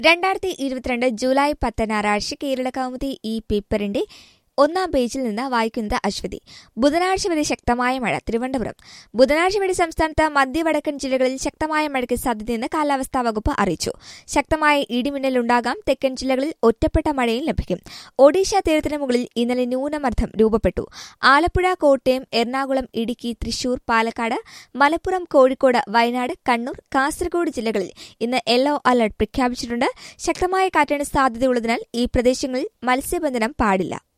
രണ്ടായിരത്തി ഇരുപത്തിരണ്ട് ജൂലൈ പത്ത് ഞായറാഴ്ച കേരള കൗമുദി ഈ പേപ്പറിന്റെ ഒന്നാം പേജിൽ നിന്ന് വായിക്കുന്നത് അശ്വതി ബുധനാഴ്ച വരെ ശക്തമായ മഴ തിരുവനന്തപുരം ബുധനാഴ്ച വരെ സംസ്ഥാനത്ത് മധ്യവടക്കൻ ജില്ലകളിൽ ശക്തമായ മഴയ്ക്ക് സാധ്യതയെന്ന് കാലാവസ്ഥാ വകുപ്പ് അറിയിച്ചു ശക്തമായ ഇടിമിന്നലുണ്ടാകാം തെക്കൻ ജില്ലകളിൽ ഒറ്റപ്പെട്ട മഴയും ലഭിക്കും ഒഡീഷ തീരത്തിന് മുകളിൽ ഇന്നലെ ന്യൂനമർദ്ദം രൂപപ്പെട്ടു ആലപ്പുഴ കോട്ടയം എറണാകുളം ഇടുക്കി തൃശൂർ പാലക്കാട് മലപ്പുറം കോഴിക്കോട് വയനാട് കണ്ണൂർ കാസർഗോഡ് ജില്ലകളിൽ ഇന്ന് യെല്ലോ അലർട്ട് പ്രഖ്യാപിച്ചിട്ടുണ്ട് ശക്തമായ കാറ്റിന് സാധ്യതയുള്ളതിനാൽ ഈ പ്രദേശങ്ങളിൽ മത്സ്യബന്ധനം പാടില്ല